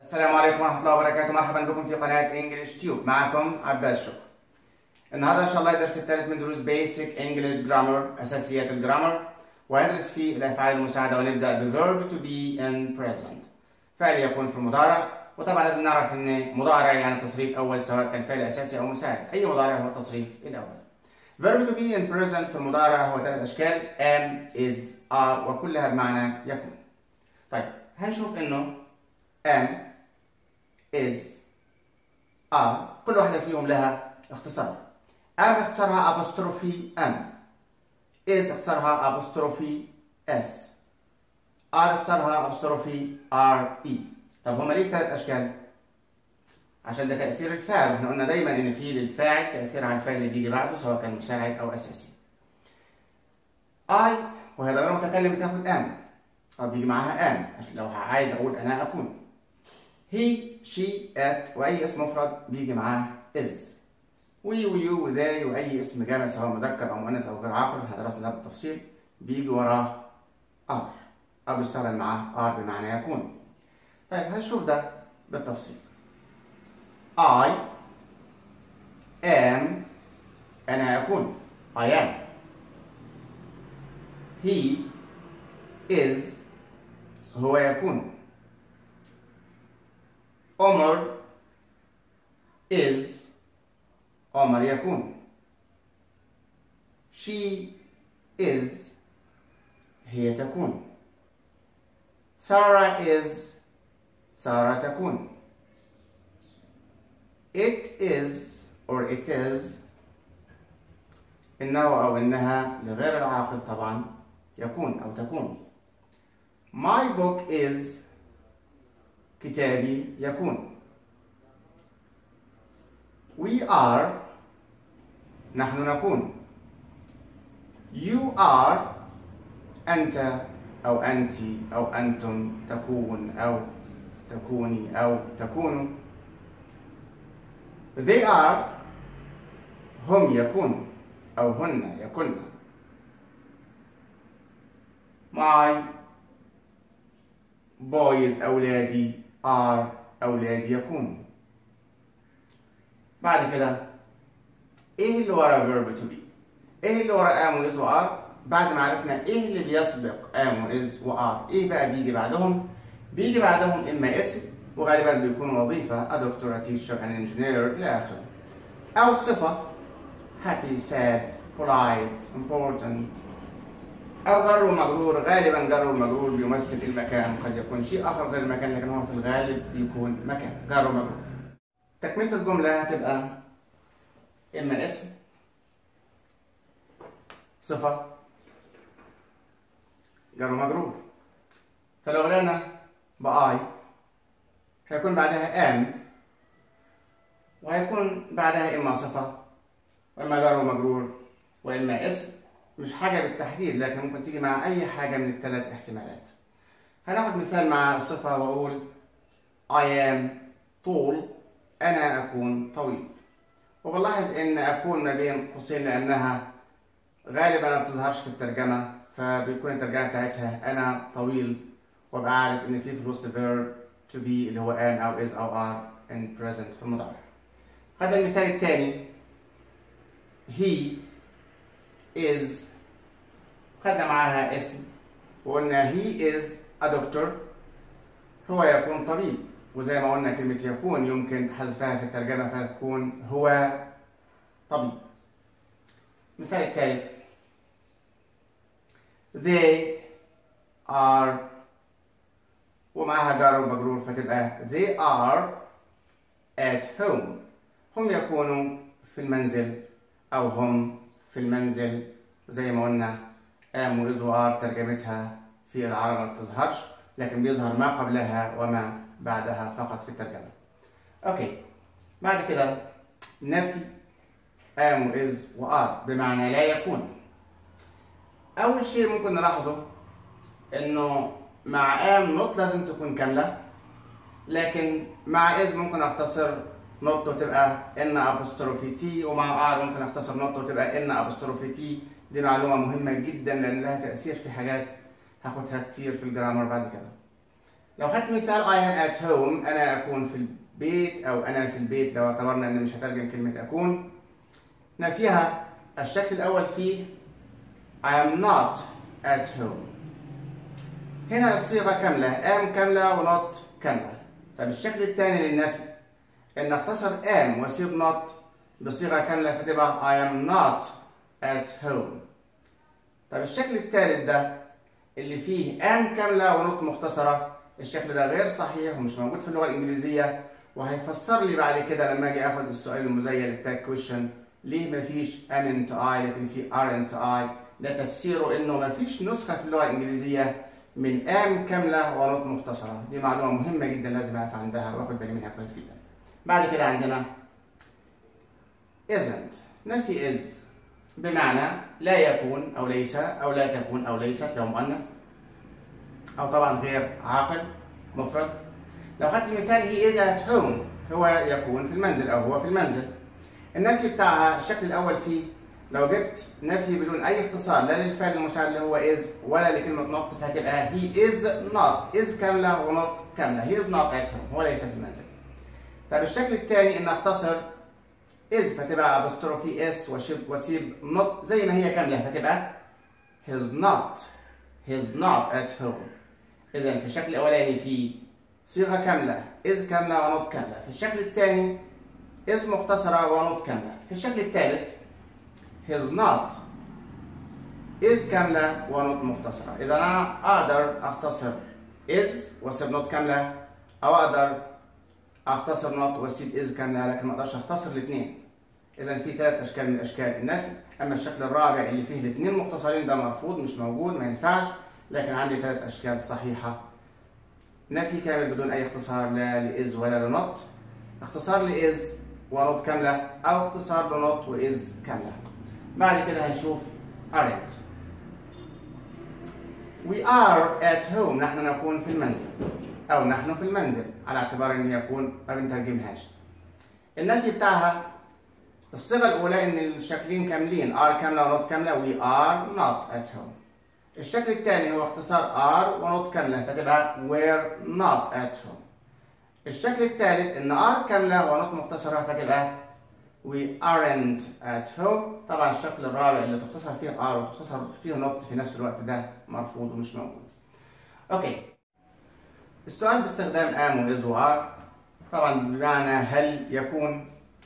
السلام عليكم ورحمة الله وبركاته مرحبا بكم في قناة انجلش تيوب معكم عباس شكر النهارده ان شاء الله الدرس الثالث من دروس بيسك انجلش جرامر اساسيات الجرامر وهندرس فيه الافعال المساعدة ونبدأ بالverb to be in present فعل يكون في المضارع وطبعا لازم نعرف ان مضارع يعني تصريف اول سواء كان فعل اساسي او مساعد اي مضارع هو التصريف الاول verb to be in present في المضارع هو ثلاث اشكال am is are وكلها بمعنى يكون طيب هنشوف انه am is are كل واحدة فيهم لها اختصار am اختصارها apostrophe m is اختصارها apostrophe s r اختصارها apostrophe r e طب هما ليه ثلاث اشكال عشان ده تأثير الفاعل احنا قلنا دايما ان في للفاعل تأثير على الفعل اللي بيجي بعده سواء كان مساعد او اساسي I وهي ضمير متكلم بتاخد am او بيجي معاها am عشان لو عايز اقول انا اكون he she it واي اسم مفرد بيجي معاه is we ويو وذي واي اسم جامع سواء مذكر او مؤنث او غير عاقل احنا درسنا ده بالتفصيل بيجي وراه are او بيشتغل معاه are بمعنى يكون طيب هنشوف ده بالتفصيل I am أنا أكون I am he is هو يكون عمر is عمر يكون she is هي تكون Sarah is سارة تكون it is or it is إنه أو إنها لغير العاقل طبعا يكون أو تكون my book is كتابي يكون we are نحن نكون you are أنت أو أنت أو أنتم تكون أو تكوني أو تكونوا they are هم يكون أو هن يكن my boys أولادي are أولادي يكون بعد كده إيه اللي ورا verb to be إيه اللي ورا am و is و are بعد ما عرفنا إيه اللي بيسبق am و is و are إيه بقى بيجي بعدهم بيجي بعدهم إما اسم وغالبا بيكون وظيفة a doctor a teacher an engineer إلى آخره أو صفة happy sad polite important أو جر ومجرور غالبا جر ومجرور بيمثل المكان قد يكون شيء آخر غير المكان لكن هو في الغالب بيكون مكان جر ومجرور تكملة الجملة هتبقى إما اسم صفة جر ومجرور فلو بدأنا بآي هيكون بعدها am وهيكون بعدها إما صفة وإما جر ومجرور وإما اسم مش حاجة بالتحديد لكن ممكن تيجي مع أي حاجة من الثلاث احتمالات هناخد مثال مع الصفة وأقول I am طول أنا أكون طويل وبلاحظ إن أكون ما بين قوسين لأنها غالبا ما بتظهرش في الترجمة فبيكون الترجمة بتاعتها أنا طويل وابقى عارف إن في في الوسط verb to be اللي هو am أو is أو are in present في المضارع. خدنا المثال الثاني he is خدنا معاها اسم وقلنا he is a doctor هو يكون طبيب وزي ما قلنا كلمة يكون يمكن حذفها في الترجمة فتكون هو طبيب المثال الثالث they are ومعها جار ومجرور فتبقى they are at home هم يكونوا في المنزل أو هم في المنزل زي ما قلنا am و is و are ترجمتها في العربي ما بتظهرش لكن بيظهر ما قبلها وما بعدها فقط في الترجمة. أوكي بعد كده نفي am و is و are بمعنى لا يكون. أول شيء ممكن نلاحظه إنه مع am not لازم تكون كاملة لكن مع is ممكن أختصر نوت وتبقى ان ابوستروفي تي ومع ار ممكن اختصر نوت وتبقى ان ابوستروفي تي دي معلومه مهمه جدا لان لها تاثير في حاجات هاخدها كتير في الجرامر بعد كده لو خدت مثال I am at home أنا أكون في البيت أو أنا في البيت لو اعتبرنا أن مش هترجم كلمة أكون نفيها الشكل الأول فيه I am not at home هنا الصيغة كاملة am كاملة و not كاملة طب الشكل الثاني للنفي إن اختصر am واسيب not بصيغة كاملة فتبقى I am not at home طب الشكل الثالث ده اللي فيه am كاملة ونوت مختصرة الشكل ده غير صحيح ومش موجود في اللغة الإنجليزية وهيفسر لي بعد كده لما أجي آخد السؤال المزيل التاج كويشن ليه مفيش amn't I لكن في aren't I ده تفسيره إنه مفيش نسخة في اللغة الإنجليزية من am كاملة ونوت مختصرة دي معلومة مهمة جدا لازم أقف عندها وآخد بالي منها كويس جدا بعد كده عندنا isn't نفي is بمعنى لا يكون أو ليس أو لا تكون أو ليست لو مؤنث أو طبعا غير عاقل مفرد لو خدت مثال he is at home هو يكون في المنزل أو هو في المنزل النفي بتاعها الشكل الأول فيه لو جبت نفي بدون أي اختصار لا للفعل المساعد اللي هو is ولا لكلمة not فهتبقى he is not is كاملة و not كاملة he is not at home هو ليس في المنزل طب الشكل الثاني إن أختصر is فتبقى apostrophe s واسيب not زي ما هي كاملة فتبقى he's not he's not at home إذا في الشكل الأولاني في صيغة كاملة is كاملة ونوت كاملة في الشكل الثاني is مختصرة ونوت كاملة في الشكل الثالث he's not is كاملة ونوت مختصرة إذا أنا أقدر أختصر is وأسيب نوت كاملة أو أقدر أختصر نوت وأسيب is كاملة لكن ما أقدرش أختصر الاثنين إذا في ثلاث أشكال من أشكال النفي أما الشكل الرابع اللي فيه الاثنين مختصرين ده مرفوض مش موجود ما ينفعش لكن عندي ثلاث أشكال صحيحة نفي كامل بدون أي اختصار لا لإز ولا لنوت اختصار لإز ونوت كاملة أو اختصار لنوت وإز كاملة بعد كده هنشوف aren't We are at home نحن نكون في المنزل أو نحن في المنزل على اعتبار إن يكون ما بنترجمهاش النفي بتاعها الصيغة الأولى إن الشكلين كاملين are كاملة ونوت كاملة we are not at home الشكل الثاني هو اختصار are ونوت كاملة فتبقى we're not at home الشكل الثالث إن are كاملة ونوت مختصرة فتبقى we aren't at home طبعا الشكل الرابع اللي تختصر فيه are وتختصر فيه not في نفس الوقت ده مرفوض ومش موجود اوكي السؤال باستخدام am و is و are طبعا بمعنى هل يكون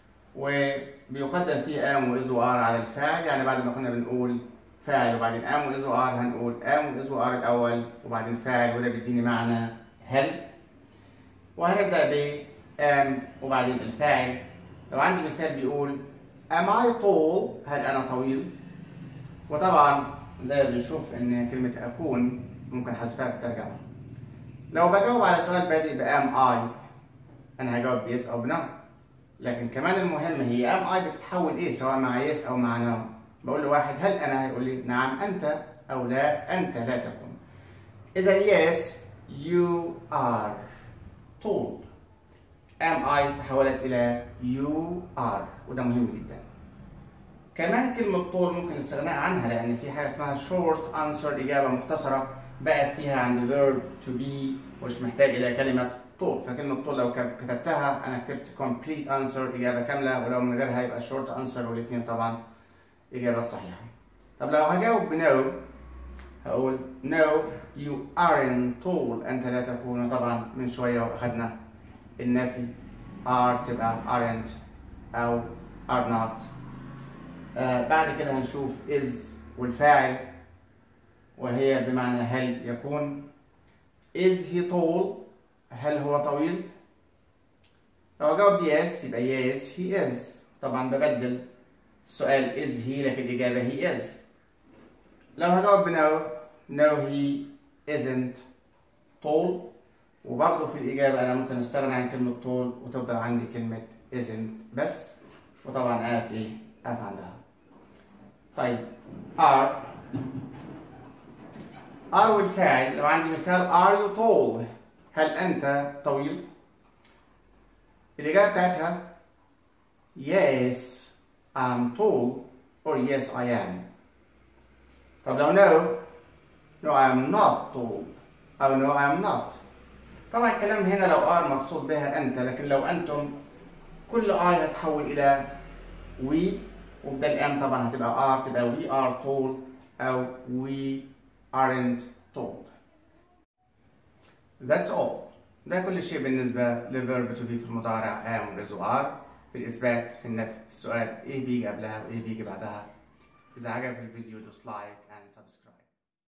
وبيقدم فيه am و is و are على الفاعل يعني بعد ما كنا بنقول فاعل وبعدين am و is و are هنقول am و is و are الأول وبعدين فاعل وده بيديني معنى هل وهنبدأ ب am وبعدين الفاعل لو عندي مثال بيقول am I tall هل أنا طويل وطبعا زي ما بنشوف إن كلمة أكون ممكن حذفها في الترجمة لو بجاوب على سؤال بادئ ب am I أنا هجاوب yes أو no لكن كمان المهم هي am I بتتحول إيه سواء مع yes أو مع no بقول لواحد هل أنا هيقول لي نعم أنت أو لا أنت لا تكون إذا yes you are tall am I تحولت إلى you are وده مهم جدا كمان كلمة طول ممكن الاستغناء عنها لأن في حاجة اسمها short answer إجابة مختصرة بقت فيها عند verb to be مش محتاج إلى كلمة طول فكلمة طول لو كتبتها أنا كتبت complete answer إجابة كاملة ولو من غيرها يبقى short answer والاثنين طبعا إجابة صحيحة طب لو هجاوب بنو هقول no you aren't tall أنت لا تكون طبعا من شوية وأخذنا النفي are تبقى aren't أو are not آه بعد كده هنشوف is والفاعل وهي بمعنى هل يكون is he tall هل هو طويل لو أجاوب yes يبقى yes he is طبعا ببدل السؤال is he لكن الإجابة he is لو هجاوب no no he isn't tall وبرضه في الإجابة أنا ممكن أستغنى عن كلمة طول وتفضل عندي كلمة isn't بس وطبعا أقف إيه؟ أقف عندها. طيب are are والفاعل لو عندي مثال are you tall هل أنت طويل؟ الإجابة بتاعتها yes I'm tall or yes I am. طب لو no no I'm not tall أو no I'm not طبعا الكلام هنا لو ار مقصود بها انت لكن لو انتم كل اي هتحول الى وي وبدل ام طبعا هتبقى ار تبقى وي ار tall او we aren't told that's all ده كل شيء بالنسبة للverb to be في المضارع am و are في الإثبات في النفي في السؤال إيه بيجي قبلها وإيه بيجي بعدها إذا عجبك الفيديو دوس لايك and subscribe